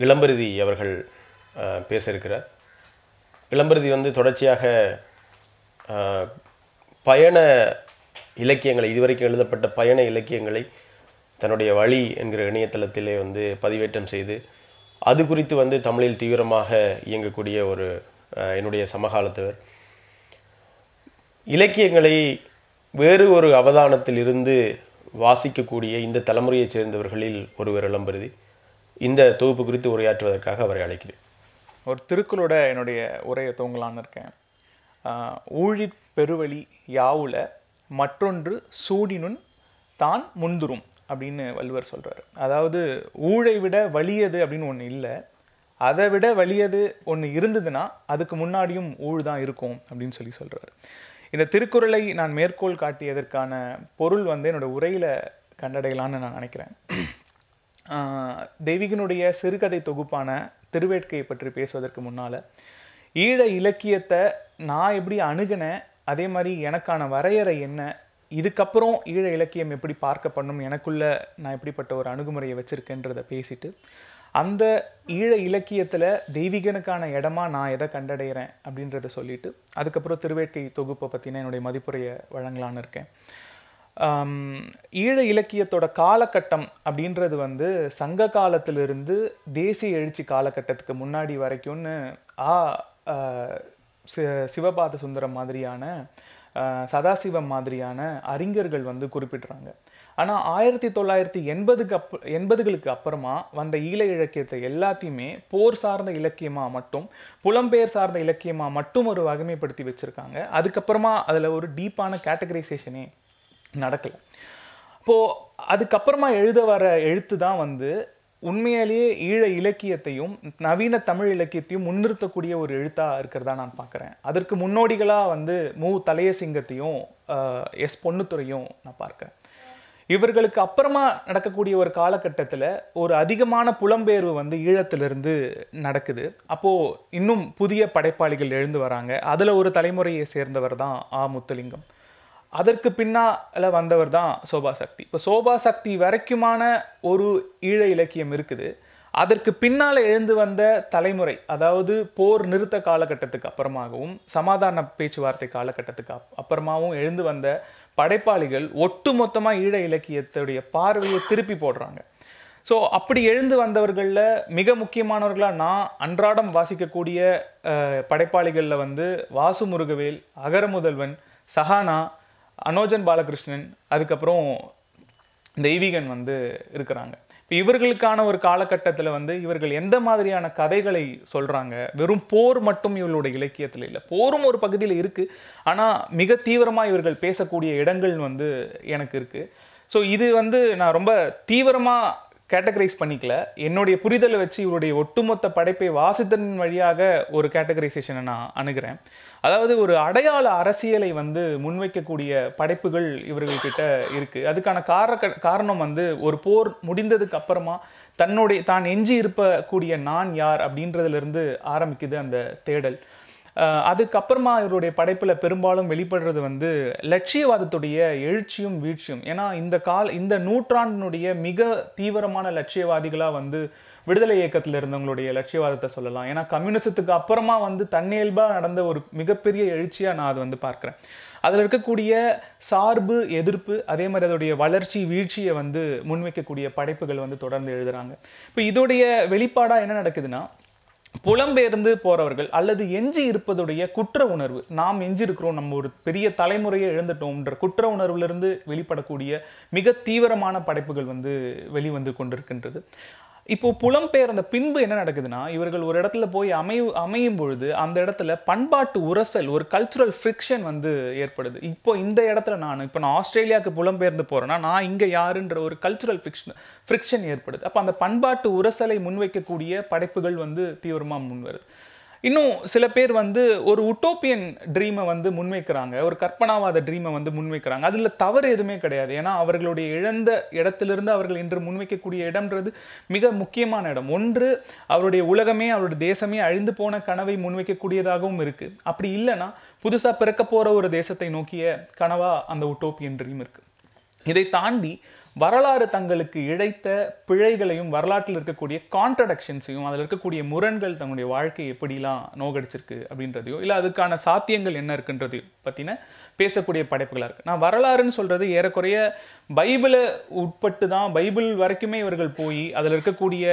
இளம்பருதி அவர்கள் அஹ், பேச இருக்கிறார் இளம்பருதி வந்து தொடர்ச்சியாக அஹ், பயண இலக்கியங்களை இதுவரைக்கும் எழுதப்பட்ட பயண இலக்கியங்களை தன்னுடைய வழி என்கிற இணையதளத்திலே வந்து பதிவேற்றம் செய்து அது குறித்து வந்து தமிழில் தீவிரமாக இயங்கக்கூடிய ஒரு அஹ், என்னுடைய சமகாலத்தவர் இலக்கியங்களை வேறு ஒரு அவதானத்தில் இருந்து வாசிக்கக்கூடிய இந்த தலைமுறையைச் சேர்ந்தவர்களில் ஒருவர் இளம்பருதி இந்த தொகுப்பு குறித்து உரையாற்றுவதற்காக அவரை அழைக்கிறேன் ஒரு திருக்குறளோட என்னுடைய உரையை துவங்கலான்னு இருக்கேன் ஆஹ் ஊழிற் பெருவழி யாவுல மற்றொன்று சூடினுன் தான் முந்துரும் அப்படின்னு வள்ளுவர் சொல்றாரு அதாவது ஊழை விட வலியது அப்படின்னு ஒன்று இல்லை அதை விட வலியது ஒன்று இருந்ததுன்னா அதுக்கு முன்னாடியும் ஊழ் தான் இருக்கும் அப்படின்னு சொல்லி சொல்றாரு இந்த திருக்குறளை நான் மேற்கோள் காட்டியதற்கான பொருள் வந்து என்னோட உரையில கண்டடையலான்னு நான் நினைக்கிறேன் ஆஹ் தெய்வீகனுடைய சிறுகதை தொகுப்பான திருவேட்கையை பற்றி பேசுவதற்கு முன்னால் ஈழ இலக்கியத்தை நான் எப்படி அணுகினேன் அதே மாதிரி எனக்கான வரையறை என்ன இதுக்கப்புறம் ஈழ இலக்கியம் எப்படி பார்க்கப்படணும் எனக்குள்ள நான் எப்படிப்பட்ட ஒரு அணுகுமுறையை வச்சுருக்கேன்றதை பேசிட்டு அந்த ஈழ இலக்கியத்தில் தெய்வீகனுக்கான இடமா நான் எதை கண்டடைகிறேன் அப்படின்றத சொல்லிட்டு அதுக்கப்புறம் திருவேட்கை தொகுப்பை பற்றின என்னுடைய மதிப்புரையை வழங்கலான்னு இருக்கேன் ஆம், ஈழ இலக்கியத்தோட காலகட்டம் அப்படின்றது வந்து சங்க காலத்திலிருந்து தேசிய எழுச்சி காலகட்டத்துக்கு முன்னாடி வரைக்கும்னு ஆ ஆ, சி- சிவபாத சுந்தரம் மாதிரியான ஆ, சதாசிவம் மாதிரியான அறிஞர்கள் வந்து குறிப்பிடுறாங்க ஆனால் ஆயிரத்தி தொள்ளாயிரத்தி எண்பதுக்கு அப் எண்பதுகளுக்கு அப்புறமா வந்த ஈழ இலக்கியத்தை எல்லாத்தையுமே போர் சார்ந்த இலக்கியமாக மட்டும் புலம்பெயர் சார்ந்த இலக்கியமாக மட்டும் ஒரு வகைமைப்படுத்தி வச்சுருக்காங்க அதுக்கப்புறமா அதில் ஒரு டீப்பான கேட்டகரைசேஷனே நடக்கல அப்போது அதுக்கப்புறமா எழுத வர எழுத்து தான் வந்து உண்மையிலேயே ஈழ இலக்கியத்தையும் நவீன தமிழ் இலக்கியத்தையும் முன்னிறுத்தக்கூடிய ஒரு எழுத்தாக இருக்கிறதா நான் பார்க்குறேன் அதற்கு முன்னோடிகளாக வந்து மு தலையசிங்கத்தையும் ஆஹ், எஸ் பொன்னுத்துறையும் நான் பார்க்குறேன் இவர்களுக்கு அப்புறமா நடக்கக்கூடிய ஒரு காலகட்டத்தில் ஒரு அதிகமான புலம்பெயர்வு வந்து ஈழத்திலிருந்து நடக்குது அப்போது இன்னும் புதிய படைப்பாளிகள் எழுந்து வராங்க அதில் ஒரு தலைமுறையை சேர்ந்தவர் தான் ஆ முத்துலிங்கம் அதற்கு பின்னால வந்தவர் தான் சோபா சக்தி இப்போ சோபா சக்தி வரைக்குமான ஒரு ஈழ இலக்கியம் இருக்குது அதற்கு பின்னால் எழுந்து வந்த தலைமுறை அதாவது போர் நிறுத்த காலகட்டத்துக்கு அப்புறமாகவும் சமாதான பேச்சுவார்த்தை காலகட்டத்துக்கு அப் அப்புறமாவும் எழுந்து வந்த படைப்பாளிகள் ஒட்டுமொத்தமாக ஈழ இலக்கியத்துடைய பார்வையை திருப்பி போடுறாங்க ஸோ அப்படி எழுந்து வந்தவர்களில் மிக முக்கியமானவர்களாக நான் அன்றாடம் வாசிக்கக்கூடிய அஹ், படைப்பாளிகளில் வந்து வாசு முருகவேல் அகரமுதல்வன் சஹானா அனோஜன் பாலகிருஷ்ணன் அதுக்கப்புறம் தெய்வீகன் வந்து இருக்கிறாங்க இப்போ இவர்களுக்கான ஒரு காலகட்டத்தில் வந்து இவர்கள் எந்த மாதிரியான கதைகளை சொல்கிறாங்க வெறும் போர் மட்டும் இவர்களோட இலக்கியத்தில் இல்லை போரும் ஒரு பகுதியில் இருக்குது ஆனால் மிக தீவிரமாக இவர்கள் பேசக்கூடிய இடங்கள் வந்து எனக்கு இருக்குது ஸோ இது வந்து நான் ரொம்ப தீவிரமாக கேட்டகரைஸ் பண்ணிக்கல என்னுடைய புரிதலை வச்சு இவருடைய ஒட்டுமொத்த படைப்பை வாசித்தன் வழியாக ஒரு கேட்டகரைசேஷனை நான் அணுகிறேன் அதாவது ஒரு அடையாள அரசியலை வந்து முன்வைக்கக்கூடிய படைப்புகள் இவர்கள்கிட்ட இருக்குது அதுக்கான கார காரணம் வந்து ஒரு போர் முடிந்ததுக்கு அப்புறமா தன்னுடைய தான் எஞ்சி இருப்பக்கூடிய நான் யார் அப்படின்றதுலேருந்து ஆரம்பிக்குது அந்த தேடல் அஹ் அதுக்கப்புறமா இவருடைய படைப்பில் பெரும்பாலும் வெளிப்படுறது வந்து லட்சியவாதத்துடைய எழுச்சியும் வீழ்ச்சியும் ஏன்னா இந்த கால இந்த நூற்றாண்டினுடைய மிக தீவிரமான லட்சியவாதிகளாக வந்து விடுதலை இயக்கத்தில் இருந்தவங்களுடைய லட்சியவாதத்தை சொல்லலாம் ஏன்னா கம்யூனிசத்துக்கு அப்புறமா வந்து தன்னியல்பாக நடந்த ஒரு மிகப்பெரிய எழுச்சியாக நான் அதை வந்து பார்க்குறேன் அதில் இருக்கக்கூடிய சார்பு எதிர்ப்பு அதே மாதிரி அதோடைய வளர்ச்சி வீழ்ச்சியை வந்து முன்வைக்கக்கூடிய படைப்புகள் வந்து தொடர்ந்து எழுதுறாங்க இப்போ இதோடைய வெளிப்பாடாக என்ன நடக்குதுன்னா புலம்பெயர்ந்து போறவர்கள் அல்லது எஞ்சி இருப்பதுடைய குற்ற உணர்வு நாம் எஞ்சி இருக்கிறோம் நம்ம ஒரு பெரிய தலைமுறையை இழந்துட்டோம்ன்ற குற்ற உணர்விலிருந்து வெளிப்படக்கூடிய மிக தீவிரமான படைப்புகள் வந்து வெளிவந்து கொண்டிருக்கின்றது இப்போ புலம்பெயர்ந்த பின்பு என்ன நடக்குதுன்னா இவர்கள் ஒரு இடத்துல போய் அமையும் அமையும் பொழுது அந்த இடத்துல பண்பாட்டு உரசல் ஒரு கல்ச்சுரல் ஃப்ரிக்ஷன் வந்து ஏற்படுது இப்போ இந்த இடத்துல நான் இப்போ நான் ஆஸ்திரேலியாவுக்கு புலம்பெயர்ந்து போறேன்னா நான் இங்க யாருன்ற ஒரு கல்ச்சுரல் ஃபிக்ஷன் ஃப்ரிக்ஷன் ஏற்படுது அப்போ அந்த பண்பாட்டு உரசலை முன்வைக்கக்கூடிய படைப்புகள் வந்து தீவிரமா முன் வருது இன்னும் சில பேர் வந்து ஒரு உட்டோப்பியன் ட்ரீமை வந்து முன்வைக்கிறாங்க ஒரு கற்பனாவாத ட்ரீமை வந்து முன்வைக்கிறாங்க அதில் தவறு எதுவுமே கிடையாது ஏன்னா அவர்களுடைய இழந்த இடத்திலிருந்து அவர்கள் இன்று முன்வைக்கக்கூடிய இடம்ன்றது மிக முக்கியமான இடம் ஒன்று அவருடைய உலகமே அவருடைய தேசமே அழிந்து போன கனவை முன்வைக்கக்கூடியதாகவும் இருக்கு அப்படி இல்லைன்னா புதுசாக பிறக்க போற ஒரு தேசத்தை நோக்கிய கனவா அந்த உட்டோப்பியன் ட்ரீம் இருக்கு இதை தாண்டி வரலாறு தங்களுக்கு இழைத்த பிழைகளையும் வரலாற்றில் இருக்கக்கூடிய கான்ட்ரடக்ஷன்ஸையும் அதில் இருக்கக்கூடிய முரண்கள் தங்களுடைய வாழ்க்கை எப்படிலாம் நோகடிச்சிருக்கு அப்படின்றதையோ இல்லை அதுக்கான சாத்தியங்கள் என்ன இருக்குன்றதையோ பற்றின பேசக்கூடிய படைப்புகளாக இருக்குது நான் வரலாறுன்னு சொல்கிறது ஏறக்குறைய பைபிளை உட்பட்டு தான் பைபிள் வரைக்குமே இவர்கள் போய் அதில் இருக்கக்கூடிய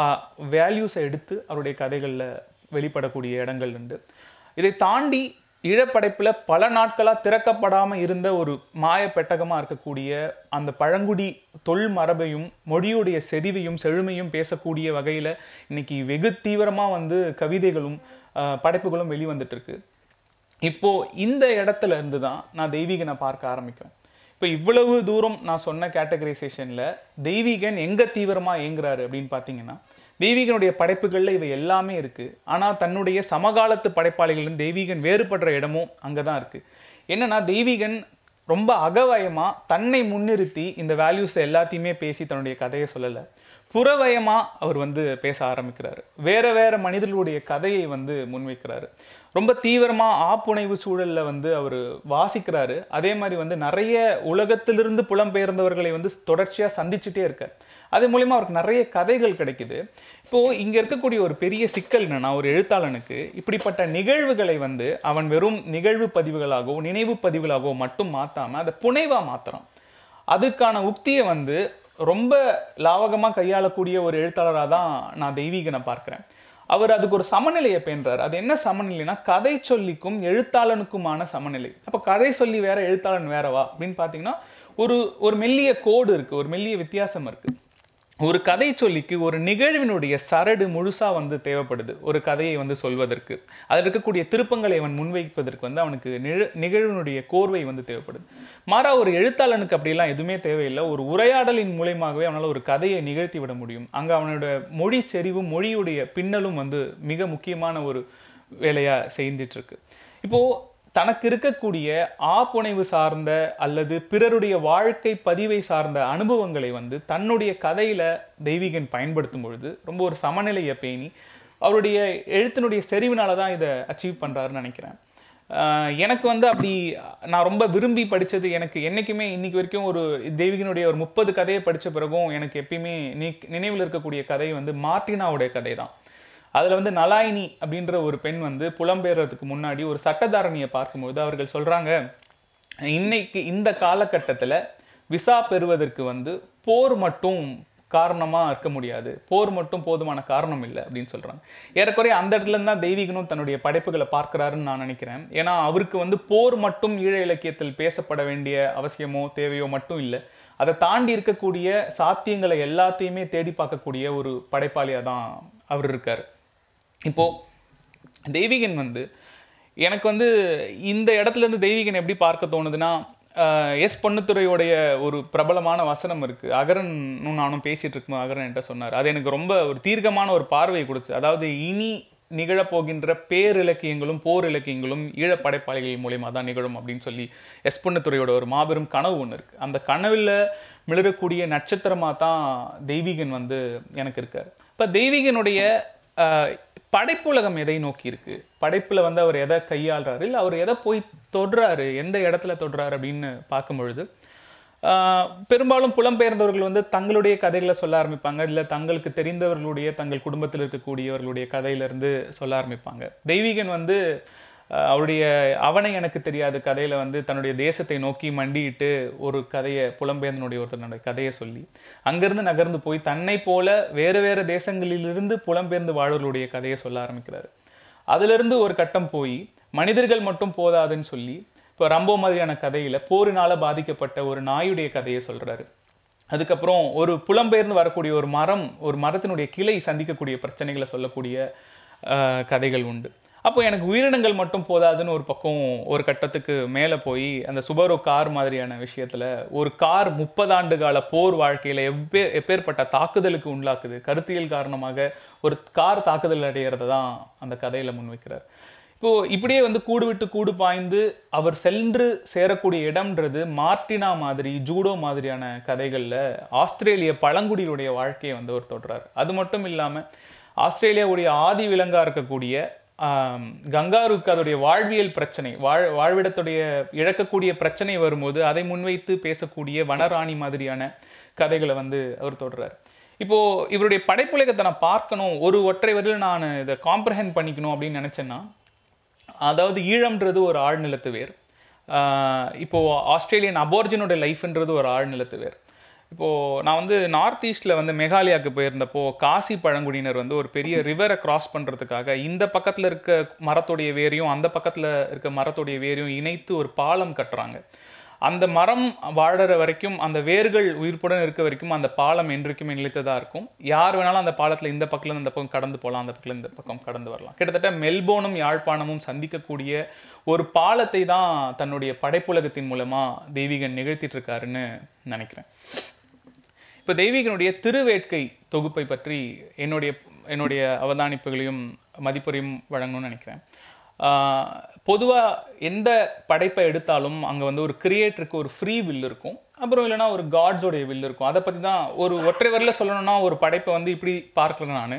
வேல்யூஸை எடுத்து அவருடைய கதைகளில் வெளிப்படக்கூடிய இடங்கள் உண்டு இதை தாண்டி ஈழப்படைப்பில் பல நாட்களாக திறக்கப்படாமல் இருந்த ஒரு மாய பெட்டகமாக இருக்கக்கூடிய அந்த பழங்குடி தொல் மரபையும் மொழியுடைய செறிவையும் செழுமையும் பேசக்கூடிய வகையில் இன்னைக்கு வெகு தீவிரமாக வந்து கவிதைகளும் ஆஹ், படைப்புகளும் வெளிவந்துட்டு இருக்கு இப்போ இந்த இடத்துல இருந்து தான் நான் தெய்வீகனை பார்க்க ஆரம்பிக்கிறேன் இப்போ இவ்வளவு தூரம் நான் சொன்ன கேட்டகரைசேஷனில் தெய்வீகன் எங்கே தீவிரமாக இயங்குறாரு அப்படின்னு பார்த்தீங்கன்னா தெய்வீகனுடைய படைப்புகளில் இவை எல்லாமே இருக்குது ஆனால் தன்னுடைய சமகாலத்து படைப்பாளிகளின் தெய்வீகன் வேறுபடுற இடமும் அங்கே தான் இருக்குது என்னன்னா தெய்வீகன் ரொம்ப அகவயமாக தன்னை முன்னிறுத்தி இந்த வேல்யூஸ் எல்லாத்தையுமே பேசி தன்னுடைய கதையை சொல்லலை புறவயமாக அவர் வந்து பேச ஆரம்பிக்கிறாரு வேற வேற மனிதர்களுடைய கதையை வந்து முன்வைக்கிறாரு ரொம்ப தீவிரமாக ஆப்புனைவு சூழலில் வந்து அவர் வாசிக்கிறாரு அதே மாதிரி வந்து நிறைய உலகத்திலிருந்து புலம்பெயர்ந்தவர்களை வந்து தொடர்ச்சியாக சந்திச்சுட்டே இருக்கார் அது மூலிமா அவருக்கு நிறைய கதைகள் கிடைக்குது இப்போது இங்கே இருக்கக்கூடிய ஒரு பெரிய சிக்கல் என்னன்னா ஒரு எழுத்தாளனுக்கு இப்படிப்பட்ட நிகழ்வுகளை வந்து அவன் வெறும் நிகழ்வு பதிவுகளாகவோ நினைவு பதிவுகளாகவோ மட்டும் மாற்றாமல் அதை புனைவாக மாற்றுறான் அதுக்கான உக்தியை வந்து ரொம்ப லாவகமாக கையாளக்கூடிய ஒரு எழுத்தாளராக தான் நான் தெய்வீகனை பார்க்குறேன் அவர் அதுக்கு ஒரு சமநிலையை பேன்றார் அது என்ன சமநிலைனா கதை சொல்லிக்கும் எழுத்தாளனுக்குமான சமநிலை அப்போ கதை சொல்லி வேற எழுத்தாளன் வேறவா அப்படின்னு பார்த்தீங்கன்னா ஒரு ஒரு மெல்லிய கோடு இருக்கு ஒரு மெல்லிய வித்தியாசம் இருக்கு ஒரு கதை சொல்லிக்கு ஒரு நிகழ்வினுடைய சரடு முழுசா வந்து தேவைப்படுது ஒரு கதையை வந்து சொல்வதற்கு அதில் இருக்கக்கூடிய திருப்பங்களை அவன் முன்வைப்பதற்கு வந்து அவனுக்கு நிழ நிகழ்வினுடைய கோர்வை வந்து தேவைப்படுது மாறா ஒரு எழுத்தாளனுக்கு அப்படிலாம் எதுவுமே தேவையில்லை ஒரு உரையாடலின் மூலயமாகவே அவனால் ஒரு கதையை நிகழ்த்தி விட முடியும் அங்கே அவனோட மொழி செறிவும் மொழியுடைய பின்னலும் வந்து மிக முக்கியமான ஒரு வேலையா செய்துட்டு இருக்கு இப்போ தனக்கு இருக்கக்கூடிய ஆப்புனைவு சார்ந்த அல்லது பிறருடைய வாழ்க்கை பதிவை சார்ந்த அனுபவங்களை வந்து தன்னுடைய கதையில தெய்வீகன் பயன்படுத்தும் பொழுது ரொம்ப ஒரு சமநிலையை பேணி அவருடைய எழுத்தினுடைய செறிவினால தான் இதை அச்சீவ் பண்றாருன்னு நினைக்கிறேன் ஆஹ் எனக்கு வந்து அப்படி நான் ரொம்ப விரும்பி படிச்சது எனக்கு என்னைக்குமே இன்னைக்கு வரைக்கும் ஒரு தெய்வீகனுடைய ஒரு முப்பது கதையை படிச்ச பிறகும் எனக்கு எப்பயுமே நீ நினைவில் இருக்கக்கூடிய கதை வந்து மார்டினாவுடைய கதை தான் அதில் வந்து நலாயினி அப்படின்ற ஒரு பெண் வந்து புலம்பெயர்றதுக்கு முன்னாடி ஒரு சட்டதாரணியை பார்க்கும்போது அவர்கள் சொல்கிறாங்க இன்னைக்கு இந்த காலகட்டத்தில் விசா பெறுவதற்கு வந்து போர் மட்டும் காரணமாக இருக்க முடியாது போர் மட்டும் போதுமான காரணம் இல்லை அப்படின்னு சொல்கிறாங்க ஏறக்குறைய அந்த இடத்துல இருந்து தான் தெய்வீகனும் தன்னுடைய படைப்புகளை பார்க்குறாருன்னு நான் நினைக்கிறேன் ஏன்னா அவருக்கு வந்து போர் மட்டும் ஈழ இலக்கியத்தில் பேசப்பட வேண்டிய அவசியமோ தேவையோ மட்டும் இல்லை அதை தாண்டி இருக்கக்கூடிய சாத்தியங்களை எல்லாத்தையுமே தேடி பார்க்கக்கூடிய ஒரு படைப்பாளியாக தான் அவர் இருக்கார் இப்போ தெய்வீகன் வந்து எனக்கு வந்து இந்த இடத்துல இருந்து தெய்வீகன் எப்படி பார்க்க தோணுதுன்னா ஆஹ், எஸ் பொன்னுத்துறையோடைய ஒரு பிரபலமான வசனம் இருக்கு அகரனும் நானும் பேசிட்டு இருக்கும்போது அகரன் என்கிட்ட சொன்னார் அது எனக்கு ரொம்ப ஒரு தீர்க்கமான ஒரு பார்வையை கொடுச்சு அதாவது இனி நிகழப்போகின்ற பேர் இலக்கியங்களும் போர் இலக்கியங்களும் ஈழப் படைப்பாளிகள் மூலியமா தான் நிகழும் அப்படின்னு சொல்லி எஸ் பொன்னுத்துறையோட ஒரு மாபெரும் கனவு ஒன்று இருக்கு அந்த கனவில் மிளறக்கூடிய நட்சத்திரமாக தான் தெய்வீகன் வந்து எனக்கு இருக்கார் இப்போ தெய்வீகனுடைய ஆஹ், படைப்புலகம் எதை நோக்கி இருக்கு படைப்புல வந்து அவர் எதை கையாளுறாரு இல்லை அவர் எதை போய் தொடுறாரு எந்த இடத்துல தொடுறாரு அப்படின்னு பார்க்கும் பொழுது ஆஹ், பெரும்பாலும் புலம்பெயர்ந்தவர்கள் வந்து தங்களுடைய கதைகளை சொல்ல ஆரம்பிப்பாங்க இல்லை தங்களுக்கு தெரிந்தவர்களுடைய தங்கள் குடும்பத்தில் இருக்கக்கூடியவர்களுடைய கதையிலிருந்து சொல்ல ஆரம்பிப்பாங்க தெய்வீகன் வந்து ஆஹ், அவருடைய அவனை எனக்கு தெரியாத கதையில வந்து தன்னுடைய தேசத்தை நோக்கி மண்டியிட்டு ஒரு கதையை புலம்பெயர்ந்தனுடைய ஒருத்தனுடைய கதையை சொல்லி அங்கிருந்து நகர்ந்து போய் தன்னை போல வேறு வேறு தேசங்களிலிருந்து புலம்பெயர்ந்து வாழ்வர்களுடைய கதையை சொல்ல ஆரம்பிக்கிறாரு அதிலிருந்து ஒரு கட்டம் போய் மனிதர்கள் மட்டும் போதாதுன்னு சொல்லி இப்போ ரம்போ மாதிரியான கதையில போரினால பாதிக்கப்பட்ட ஒரு நாயுடைய கதையை சொல்றாரு அதுக்கப்புறம் ஒரு புலம்பெயர்ந்து வரக்கூடிய ஒரு மரம் ஒரு மரத்தினுடைய கிளை சந்திக்கக்கூடிய பிரச்சனைகளை சொல்லக்கூடிய ஆஹ், கதைகள் உண்டு அப்போ எனக்கு உயிரினங்கள் மட்டும் போதாதுன்னு ஒரு பக்கம் ஒரு கட்டத்துக்கு மேலே போய் அந்த சுபரோ கார் மாதிரியான விஷயத்துல ஒரு கார் முப்பது ஆண்டு கால போர் வாழ்க்கையில எப்பே எப்பேற்பட்ட தாக்குதலுக்கு உள்ளாக்குது கருத்தியல் காரணமாக ஒரு கார் தாக்குதல் அடைகிறத தான் அந்த கதையில முன்வைக்கிறார் இப்போ இப்படியே வந்து கூடு விட்டு கூடு பாய்ந்து அவர் சென்று சேரக்கூடிய இடம்ன்றது மார்டினா மாதிரி ஜூடோ மாதிரியான கதைகள்ல ஆஸ்திரேலிய பழங்குடியினுடைய வாழ்க்கையை வந்து அவர் தொடர்றார் அது மட்டும் இல்லாம ஆஸ்திரேலியாவுடைய ஆதி விலங்கா இருக்கக்கூடிய ஆம், கங்காருக்கு அதோடைய வாழ்வியல் பிரச்சனை வாழ் வாழ்விடத்துடைய இழக்கக்கூடிய பிரச்சனை வரும்போது அதை முன்வைத்து பேசக்கூடிய வனராணி மாதிரியான கதைகளை வந்து அவர் தொடர்றாரு இப்போ இவருடைய படைப்புலகத்தை நான் பார்க்கணும் ஒரு ஒற்றை வரியில் நான் இதை காம்ப்ரஹெண்ட் பண்ணிக்கணும் அப்படின்னு நினச்சேன்னா அதாவது ஈழம்ன்றது ஒரு ஆழ்நிலத்து வேர் ஆஹ் இப்போ ஆஸ்திரேலியன் அபோர்ஜினோட லைஃப்ன்றது ஒரு ஆழ்நிலத்து வேர் இப்போது நான் வந்து நார்த் ஈஸ்ட்டில் வந்து மேகாலயாவுக்கு போயிருந்தப்போ காசி பழங்குடியினர் வந்து ஒரு பெரிய ரிவரை கிராஸ் பண்ணுறதுக்காக இந்த பக்கத்தில் இருக்க மரத்துடைய வேரையும் அந்த பக்கத்தில் இருக்க மரத்துடைய வேரையும் இணைத்து ஒரு பாலம் கட்டுறாங்க அந்த மரம் வாழற வரைக்கும் அந்த வேர்கள் உயிர்ப்புடன் இருக்க வரைக்கும் அந்த பாலம் என்றைக்குமே நிலைத்ததாக இருக்கும் யார் வேணாலும் அந்த பாலத்தில் இந்த பக்கத்துல இந்த பக்கம் கடந்து போகலாம் அந்த பக்கத்துல இந்த பக்கம் கடந்து வரலாம் கிட்டத்தட்ட மெல்போர்னும் யாழ்ப்பாணமும் சந்திக்கக்கூடிய ஒரு பாலத்தை தான் தன்னுடைய படைப்புலகத்தின் மூலமாக தெய்வீகன் நிகழ்த்திட்டு இருக்காருன்னு நினைக்கிறேன் இப்போ தெய்வீகனுடைய திருவேட்கை தொகுப்பை பற்றி என்னுடைய என்னுடைய அவதானிப்புகளையும் மதிப்புரையும் வழங்கணும்னு நினைக்கிறேன் பொதுவாக எந்த படைப்பை எடுத்தாலும் அங்கே வந்து ஒரு கிரியேட்டருக்கு ஒரு ஃப்ரீ வில் இருக்கும் அப்புறம் இல்லைன்னா ஒரு காட்ஸோடைய வில் இருக்கும் அதை பற்றி தான் ஒரு ஒற்றை வரில் சொல்லணும்னா ஒரு படைப்பை வந்து இப்படி பார்க்குறேன் நான்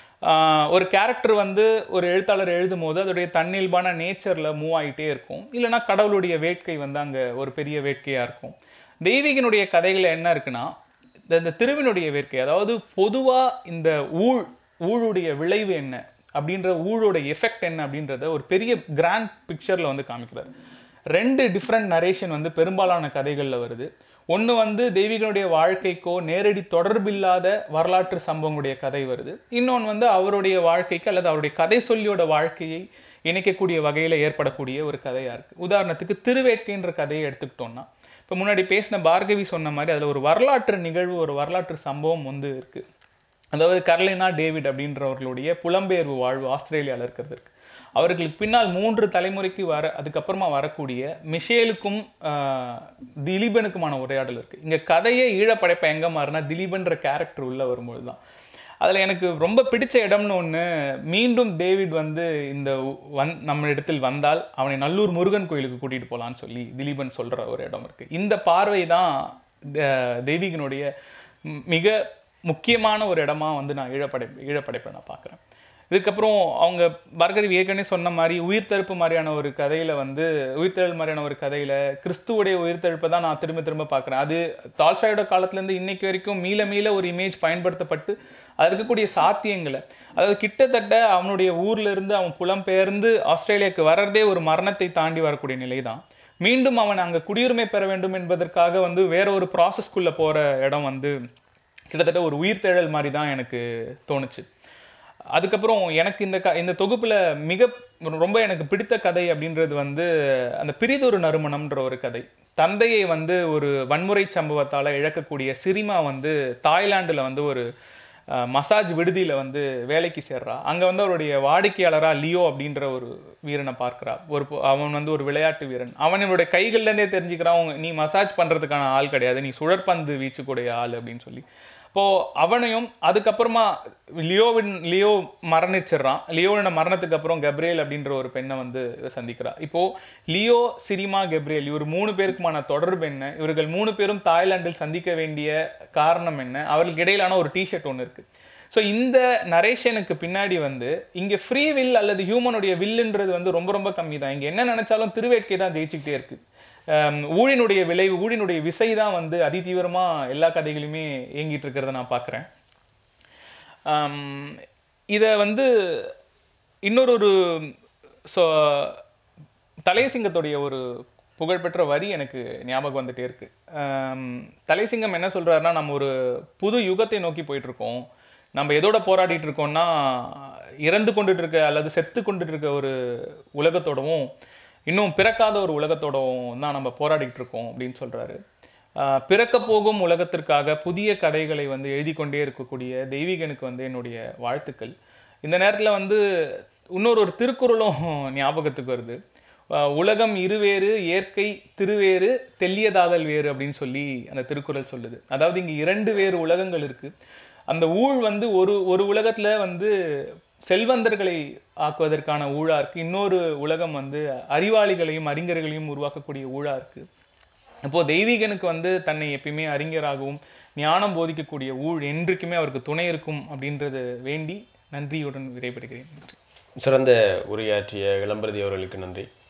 ஒரு கேரக்டர் வந்து ஒரு எழுத்தாளர் எழுதும் போது அதோடைய தன்னியல்பான நேச்சரில் மூவ் ஆகிட்டே இருக்கும் இல்லைன்னா கடவுளுடைய வேட்கை வந்து அங்கே ஒரு பெரிய வேட்கையாக இருக்கும் தெய்வீகனுடைய கதைகள் என்ன இருக்குன்னா இந்த இந்த திருவினுடைய வேட்கை அதாவது பொதுவாக இந்த ஊழ் ஊழுடைய விளைவு என்ன அப்படின்ற ஊழோட எஃபெக்ட் என்ன அப்படின்றத ஒரு பெரிய கிராண்ட் பிக்சரில் வந்து காமிக்கிறார் ரெண்டு டிஃப்ரெண்ட் நரேஷன் வந்து பெரும்பாலான கதைகளில் வருது ஒன்று வந்து தெய்வீகனுடைய வாழ்க்கைக்கோ நேரடி தொடர்பில்லாத வரலாற்று சம்பவங்களுடைய கதை வருது இன்னொன்று வந்து அவருடைய வாழ்க்கைக்கு அல்லது அவருடைய கதை சொல்லியோட வாழ்க்கையை இணைக்கக்கூடிய வகையில் ஏற்படக்கூடிய ஒரு கதையாக இருக்குது உதாரணத்துக்கு திருவேட்கைன்ற கதையை எடுத்துக்கிட்டோம்னா இப்போ முன்னாடி பேசின பார்கவி சொன்ன மாதிரி அதில் ஒரு வரலாற்று நிகழ்வு ஒரு வரலாற்று சம்பவம் வந்து இருக்குது அதாவது கர்லினா டேவிட் அப்படின்றவர்களுடைய புலம்பெயர்வு வாழ்வு ஆஸ்திரேலியாவில் இருக்கிறது இருக்கு அவர்களுக்கு பின்னால் மூன்று தலைமுறைக்கு வர அதுக்கப்புறமா வரக்கூடிய மிஷேலுக்கும் ஆஹ், திலீபனுக்குமான உரையாடல் இருக்கு இங்க கதையே ஈழப்படைப்பை எங்க மாறினா திலீபன்ற கேரக்டர் உள்ள வரும்போது தான் அதில் எனக்கு ரொம்ப பிடிச்ச இடம்னு ஒன்று மீண்டும் டேவிட் வந்து இந்த வந் நம்ம இடத்தில் வந்தால் அவனை நல்லூர் முருகன் கோயிலுக்கு கூட்டிகிட்டு போகலான்னு சொல்லி திலீபன் சொல்கிற ஒரு இடம் இருக்குது இந்த பார்வை தான் த- தெய்வீகனுடைய ம்- மிக முக்கியமான ஒரு இடமா வந்து நான் ஈழப்படை ஈழப்படைப்பை நான் பார்க்குறேன் இதுக்கப்புறம் அவங்க பர்கர் ஏற்கனவே சொன்ன மாதிரி உயிர்த்தெழுப்பு மாதிரியான ஒரு கதையில் வந்து உயிர்த்தெழல் மாதிரியான ஒரு கதையில் கிறிஸ்துவுடைய உயிர்த்தெழுப்பை தான் நான் திரும்ப திரும்ப பார்க்குறேன் அது தால்ஷாயோட காலத்துலேருந்து இன்னைக்கு வரைக்கும் மீள மீள ஒரு இமேஜ் பயன்படுத்தப்பட்டு அது இருக்கக்கூடிய சாத்தியங்களை அதாவது கிட்டத்தட்ட அவனுடைய ஊர்ல இருந்து அவன் புலம்பெயர்ந்து ஆஸ்திரேலியாவுக்கு வர்றதே ஒரு மரணத்தை தாண்டி வரக்கூடிய நிலை தான் மீண்டும் அவன் அங்கே குடியுரிமை பெற வேண்டும் என்பதற்காக வந்து வேற ஒரு ப்ராசஸ்க்குள்ளே போகிற இடம் வந்து கிட்டத்தட்ட ஒரு உயிர்த்தெழல் மாதிரி தான் எனக்கு தோணுச்சு அதுக்கப்புறம் எனக்கு இந்த க இந்த தொகுப்பில் மிக ரொம்ப எனக்கு பிடித்த கதை அப்படின்றது வந்து அந்த பிரிதொரு நறுமணம்ன்ற ஒரு கதை தந்தையை வந்து ஒரு வன்முறை சம்பவத்தால் இழக்கக்கூடிய சிரிமா வந்து தாய்லாண்டில் வந்து ஒரு அஹ், மசாஜ் விடுதியில் வந்து வேலைக்கு சேர்றா அங்கே வந்து அவருடைய வாடிக்கையாளராக லியோ அப்படின்ற ஒரு வீரனை பார்க்குறா ஒரு பொ- அவன் வந்து ஒரு விளையாட்டு வீரன் அவனோட கைகள்லேருந்தே தெரிஞ்சுக்கிறான் "உங்க- நீ மசாஜ் பண்ணுறதுக்கான ஆள் கிடையாது நீ சுழற்பந்து வீச்சக்கூடிய ஆள் அப்படின்னு சொல்லி இப்போ அவனையும் அதுக்கப்புறமா லியோவின் லியோ மரணிச்சிடுறான் லியோவோட மரணத்துக்கு அப்புறம் கப்ரியல் அப்படின்ற ஒரு பெண்ணை வந்து சந்திக்கிறா இப்போ லியோ சிரிமா கப்ரியல் இவர் மூணு பேருக்குமான தொடர்பு என்ன இவர்கள் மூணு பேரும் தாய்லாந்தில் சந்திக்க வேண்டிய காரணம் என்ன அவர்களுக்கு இடையிலான ஒரு டிஷர்ட் ஒன்று இருக்கு ஸோ இந்த நரேஷனுக்கு பின்னாடி வந்து இங்கே ஃப்ரீ வில் அல்லது ஹியூமனுடைய வில்லுன்றது வந்து ரொம்ப ரொம்ப கம்மி தான் இங்கே என்ன நினைச்சாலும் திருவேட்கை தான் ஜெயிச்சுக்கிட்டே இருக்கு ஆம், ஊழினுடைய விளைவு ஊழினுடைய விசை தான் வந்து அதிதீவிரமா எல்லா கதைகளுமே இயங்கிட்டு இருக்கிறத நான் பார்க்குறேன் இதை வந்து இன்னொரு ஒரு ஸோ தலைசிங்கத்துடைய ஒரு புகழ்பெற்ற வரி எனக்கு ஞாபகம் வந்துட்டே இருக்கு ஆம், தலைசிங்கம் என்ன சொல்றாருன்னா நம்ம ஒரு புது யுகத்தை நோக்கி போயிட்டு இருக்கோம் நம்ம எதோட போராடிட்டு இருக்கோம்னா இறந்து கொண்டுட்டு இருக்க அல்லது செத்து கொண்டுட்டு இருக்க ஒரு உலகத்தோடவும் இன்னும் பிறக்காத ஒரு உலகத்தோடவும் தான் நம்ம போராடிட்டு இருக்கோம் அப்படின்னு சொல்றாரு ஆஹ் பிறக்க போகும் உலகத்திற்காக புதிய கதைகளை வந்து எழுதி கொண்டே இருக்கக்கூடிய தெய்வீகனுக்கு வந்து என்னுடைய வாழ்த்துக்கள் இந்த நேரத்தில் வந்து இன்னொரு ஒரு திருக்குறளும் ஞாபகத்துக்கு வருது ஆஹ் உலகம் இருவேறு இயற்கை திருவேறு தெல்லியதாதல் வேறு அப்படின்னு சொல்லி அந்த திருக்குறள் சொல்லுது அதாவது இங்கே இரண்டு வேறு உலகங்கள் இருக்கு அந்த ஊழ் வந்து ஒரு ஒரு உலகத்துல வந்து செல்வந்தர்களை ஆக்குவதற்கான ஊழா இருக்கு இன்னொரு உலகம் வந்து அறிவாளிகளையும் அறிஞர்களையும் உருவாக்கக்கூடிய ஊழா இருக்கு அப்போ தெய்வீகனுக்கு வந்து தன்னை எப்பயுமே அறிஞராகவும் ஞானம் போதிக்கக்கூடிய ஊழ் என்றைக்குமே அவருக்கு துணை இருக்கும் அப்படின்றது வேண்டி நன்றியுடன் விடைபெறுகிறேன் நன்றி சிறந்த உரையாற்றிய இளம்பரதி அவர்களுக்கு நன்றி